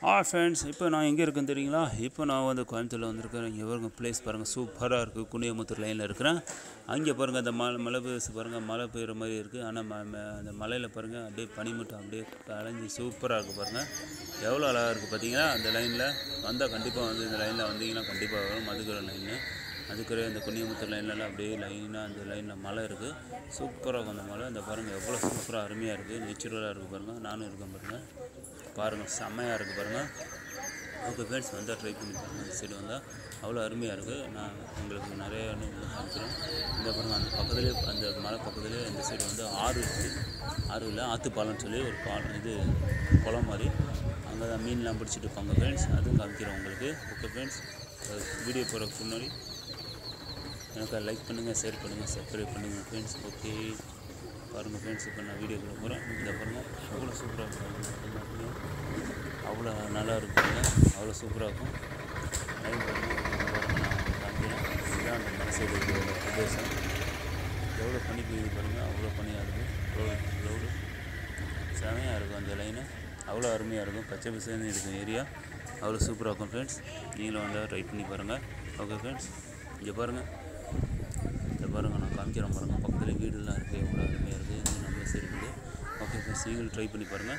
ஆ friends இப்போ நான் எங்கே இருக்கேன்னு தெரியுங்களா இப்போ நான் வந்து கோயம்புத்தூரில் வந்திருக்கேன் இங்கே பாருங்க ப்ளேஸ் பாருங்கள் சூப்பராக இருக்குது குனியமுத்தூர் லைனில் இருக்கிறேன் அங்கே பாருங்கள் அந்த மலை மலை பெய்யுது பாருங்கள் மழை பெய்கிற மாதிரி இருக்குது ஆனால் ம ம- அந்த மலையில் பாருங்கள் அப்படியே பனிமூட்டம் அப்படியே கலைஞ்சி சூப்பராக இருக்குது பாருங்கள் எவ்வளோ அழகாக இருக்குது பார்த்தீங்களா அந்த லைனில் வந்தால் கண்டிப்பாக வந்து இந்த லைனில் வந்தீங்கன்னா கண்டிப்பாக வரும் மதுக்கரை லைனு அதுக்கரை அந்த குனியமுத்தூர் லைன்லலாம் அப்படியே லைனாக அந்த லைனில் மலை இருக்குது சூப்பராக இருக்கும் அந்த மலை இந்த பாருங்கள் எவ்வளோ சூப்பராக அருமையாக இருக்குது நேச்சுரலாக இருக்குது பாருங்கள் நானும் இருக்கேன் பாருங்கள் பாருங்கள் செம்மையாக இருக்குது பாருங்கள் ஓகே ஃப்ரெண்ட்ஸ் வந்தால் ட்ரை பண்ணி பாருங்கள் இந்த சைடு வந்தால் அவ்வளோ அருமையாக இருக்குது நான் உங்களுக்கு நிறைய இன்னும் காமிக்கிறேன் இந்த பாருங்கள் அந்த பக்கத்துலேயே அந்த மலை பக்கத்துலேயே இந்த சைடு வந்து ஆறு இருக்குது ஆறு இல்லை ஆற்றுப்பாலம்னு சொல்லி ஒரு பாலம் இது குளம் மாதிரி அங்கே தான் மீன்லாம் பிடிச்சிட்டு இருப்பாங்க ஃப்ரெண்ட்ஸ் அதுவும் காமிக்கிறேன் உங்களுக்கு ஓகே ஃப்ரெண்ட்ஸ் வீடியோ போகிறதுக்கு முன்னாடி எனக்கு லைக் பண்ணுங்கள் ஷேர் பண்ணுங்கள் சப்ஸ்கிரைப் பண்ணுங்கள் ஃப்ரெண்ட்ஸ் ஓகே பாருங்கள் ஃப்ரெண்ட்ஸ் இப்போ நான் வீடியோக்குள்ள போகிறேன் இந்த பாருங்கள் அவ்வளோ சூப்பராக இருக்கும் அவ்வளோ நல்லா இருக்குங்க அவ்வளோ சூப்பராக இருக்கும் லைவ் பாருங்கள் இங்க பாருங்கள் நான் உங்களுக்கு காமிக்கிறேன் இதுதான் அந்த மலை சைடு இருக்கிற பிரதேசம் எவ்வளோ பனி பெய்யுது பாருங்கள் அவ்வளோ பனியாக இருக்குது ரோடு ரோடு செமையாக இருக்கும் அந்த லைனு அவ்வளோ அருமையாக இருக்கும் பச்சை பசேன்னு இருக்கும் ஏரியா அவ்வளோ சூப்பராக இருக்கும் ஃப்ரெண்ட்ஸ் நீங்களும் வந்தால் ட்ரை பண்ணி பாருங்கள் ஓகே ஃப்ரெண்ட்ஸ் இங்கே பாருங்கள் இந்த பாருங்கள் நான் காமிக்கிறேன் பாருங்கள் பக்கத்தில் வீடுலாம் இருக்குது எவ்வளோ அருமையாக இருக்குது இது நம்ம சரி இருக்குது ஓகே ஃப்ரெண்ட்ஸ் நீங்களும் ட்ரை பண்ணி பாருங்கள்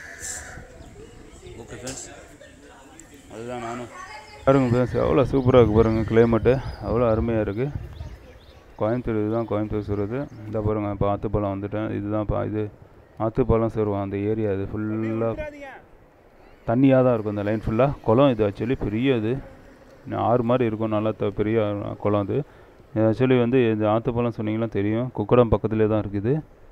ஓகே ஃப்ரெண்ட்ஸ் அதுதான் நானும் பாருங்க ஃப்ரெண்ட்ஸ் எவ்வளோ சூப்பராக இருக்குது பாருங்கள் கிளைமேட்டு அவ்வளோ அருமையாக இருக்குது கோயம்புத்தூர் இதுதான் கோயம்புத்தூர் சொல்கிறது இந்த பாருங்க இப்போ ஆத்துப்பாலம் வந்துட்டேன் இதுதான் இப்போ இது ஆத்துப்பாலம் சொல்லுவோம் அந்த ஏரியா இது ஃபுல்லாக தண்ணியாக தான் இருக்கும் இந்த லைன் ஃபுல்லாக குளம் இது ஆக்சுவலி பெரிய இது இன்னும் ஆறு மாதிரி இருக்கும் நல்லா த பெரிய குளம் இது ஆக்சுவலி வந்து இந்த ஆத்துப்பாலம் சொன்னீங்கன்னா தெரியும் குக்கடம் பக்கத்துலேயே தான் இருக்குது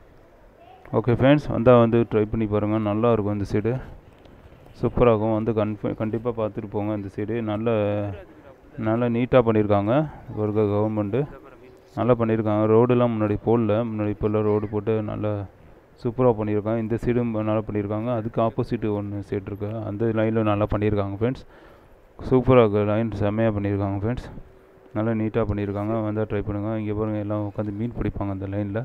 ஓகே ஃப்ரெண்ட்ஸ் வந்தால் வந்து ட்ரை பண்ணி பாருங்கள் நல்லா இருக்கும் இந்த சைடு சூப்பராக இருக்கும் வந்து கன்ஃப கண்டிப்பாக பார்த்துட்டு போங்க இந்த சைடு நல்ல நல்லா நீட்டாக பண்ணியிருக்காங்க ஒரு கவர்மெண்ட்டு நல்லா பண்ணியிருக்காங்க ரோடுலாம் முன்னாடி போடல முன்னாடி இப்போல்லாம் ரோடு போட்டு நல்லா சூப்பராக பண்ணியிருக்காங்க இந்த சைடும் நல்லா பண்ணியிருக்காங்க அதுக்கு ஆப்போசிட் ஒன்று சைடு இருக்கு அந்த லைனில் நல்லா பண்ணியிருக்காங்க ஃப்ரெண்ட்ஸ் சூப்பராக இருக்குது லைன் செம்மையாக பண்ணியிருக்காங்க ஃப்ரெண்ட்ஸ் நல்லா நீட்டாக பண்ணியிருக்காங்க வந்தால் ட்ரை பண்ணுங்கள் இங்கே பாருங்கள் எல்லாம் உட்காந்து மீன் பிடிப்பாங்க அந்த லைனில்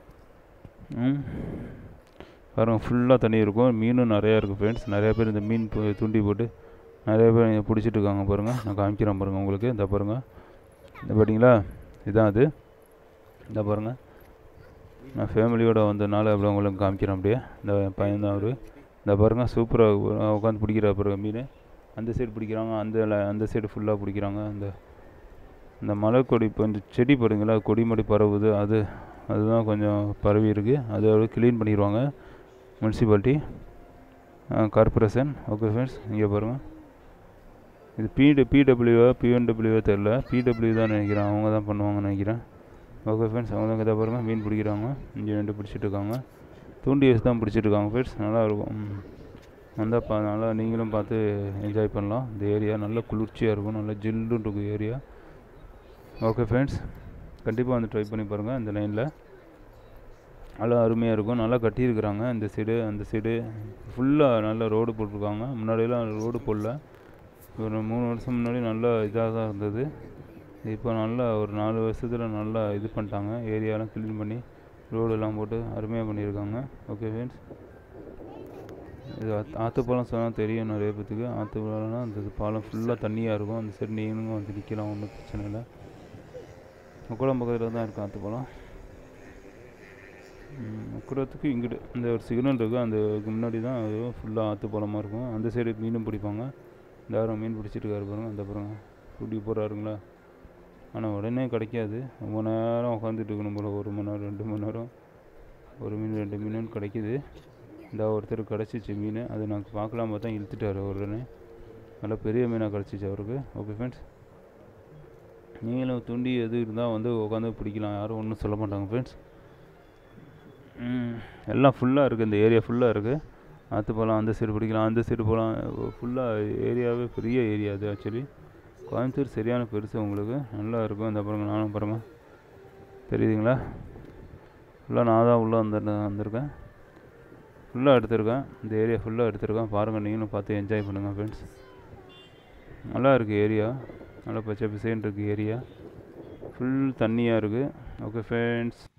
ம் பாருங்கள் ஃபுல்லாக தண்ணி இருக்கும் மீனும் நிறையா இருக்குது ஃப்ரெண்ட்ஸ் நிறைய பேர் இந்த மீன் பு- தூண்டி போட்டு நிறைய பேர் இங்க பிடிச்சிட்டு இருக்காங்க பாருங்கள் நான் காமிக்கிறேன் பாருங்கள் உங்களுக்கு இந்த பாருங்கள் இந்த பார்த்தீங்களா இதான் அது இந்த பாருங்கள் நான் ஃபேமிலியோட வந்தனால அப்படி உங்களுக்கு காமிக்கிறேன் அப்படியே இந்த பையன் தான் அவர் இந்த பாருங்கள் சூப்பராக உட்காந்து பிடிக்கிற பாருங்க மீன் அந்த சைடு பிடிக்கிறாங்க அந்த ல- அந்த சைடு ஃபுல்லாக பிடிக்கிறாங்க அந்த இந்த மலைக்கொடி இப்போ இந்த செடி பாருங்களா கொடி மடி பரவுது அது அதுதான் கொஞ்சம் பரவி இருக்குது அதை க்ளீன் பண்ணிடுவாங்க முனிசிபாலிட்டி கார்பரேஷன் ஓகே ஃப்ரெண்ட்ஸ் இங்கே பாருங்கள் இது பிடி பிடபிள்யூவா பிஎன்டபிள்யூவா தெரில பிடபிள்யூ தான் நினைக்கிறேன் அவங்க தான் பண்ணுவாங்கன்னு நினைக்கிறேன் ஓகே ஃப்ரெண்ட்ஸ் அவங்க தான் இதை பாருங்கள் மீன் பிடிக்கிறாங்க இங்கே ரெண்டு பிடிச்சிட்டு இருக்காங்க தூண்டி வச்சு தான் பிடிச்சிட்டு இருக்காங்க ஃப்ரெண்ட்ஸ் நல்லா இருக்கும் ம். வந்தால் பா நல்லா நீங்களும் பார்த்து என்ஜாய் பண்ணலாம் இந்த ஏரியா நல்லா குளிர்ச்சியாக இருக்கும் நல்லா ஜில்லுன்னு இருக்கும் ஏரியா ஓகே ஃப்ரெண்ட்ஸ் கண்டிப்பாக வந்து ட்ரை பண்ணி பாருங்கள் இந்த லைனில் நல்லா அருமையாக இருக்கும் நல்லா கட்டியிருக்கிறாங்க இந்த சைடு அந்த சைடு ஃபுல்லாக நல்லா ரோடு போட்டிருக்காங்க முன்னாடியெல்லாம் ரோடு போடல ஒரு மூணு வருஷம் முன்னாடி நல்லா இதாக தான் இருந்தது இப்போ நல்லா ஒரு நாலு வருஷத்தில் நல்லா இது பண்ணிட்டாங்க ஏரியாலாம் க்ளீன் பண்ணி ரோடெல்லாம் போட்டு அருமையாக பண்ணியிருக்காங்க ஓகே ஃப்ரெண்ட்ஸ் இது ஆத்து- ஆத்துப்பாலம் சொன்னால் தெரியும் நிறைய பேத்துக்கு ஆத்துப்பாலம்னா அந்த இது பாலம் ஃபுல்லாக தண்ணியாக இருக்கும் அந்த சைடு நீங்களும் வந்து நிற்கலாம் ஒன்றும் பிரச்சனை இல்லை முக்குளம் பக்கத்தில் தான் இருக்கும் ஆத்துப்பாலம் முக்குளத்துக்கு இங்கிட்டு இந்த ஒரு சிக்னல் இருக்குது அந்த இதுக்கு முன்னாடி தான் அது ஃபுல்லாக ஆற்றுப்பாலமாக இருக்கும் அந்த சைடு மீனும் பிடிப்பாங்க இந்த யாரும் மீன் பிடிச்சிட்டு இருக்காரு பாருங்க அந்த பாருங்க பிடி போகிறாருங்களா ஆனால் உடனே கிடைக்காது ரொம்ப நேரம் உட்காந்துட்டு இருக்கணும் போல் ஒரு மணி நேரம் ரெண்டு மணி நேரம் ஒரு மீன் ரெண்டு மீன் கிடைக்கிது இந்த ஒருத்தர் கிடச்சிச்சு மீன் அது நான் பார்க்கலாம் பார்த்தா இழுத்துட்டாரு உடனே நல்லா பெரிய மீனாக கிடச்சிச்சு அவருக்கு ஓகே ஃப்ரெண்ட்ஸ் நீங்களும் துண்டி எது இருந்தால் வந்து உட்காந்து பிடிக்கலாம் யாரும் ஒன்றும் சொல்ல மாட்டாங்க ஃப்ரெண்ட்ஸ் எல்லாம் ஃபுல்லாக இருக்குது இந்த ஏரியா ஃபுல்லாக இருக்குது ஆற்றுப்பாலம் அந்த சைடு பிடிக்கலாம் அந்த சைடு போகலாம் ஃபுல்லாக ஏரியாவே பெரிய ஏரியா அது ஆக்சுவலி கோயம்புத்தூர் சரியான பெருசு உங்களுக்கு நல்லா இருக்கும் இந்த பாருங்க நானும் பாருங்கள் தெரியுதுங்களா ஃபுல்லாக நான் தான் உள்ளே வந்து வந்திருக்கேன் ஃபுல்லாக எடுத்திருக்கேன் இந்த ஏரியா ஃபுல்லாக எடுத்திருக்கேன் பாருங்கள் நீங்களும் பார்த்து என்ஜாய் பண்ணுங்கள் ஃப்ரெண்ட்ஸ் நல்லா இருக்குது ஏரியா நல்லா பச்சை பிசைன்னு இருக்குது ஏரியா ஃபுல் தண்ணியாக இருக்குது ஓகே ஃப்ரெண்ட்ஸ்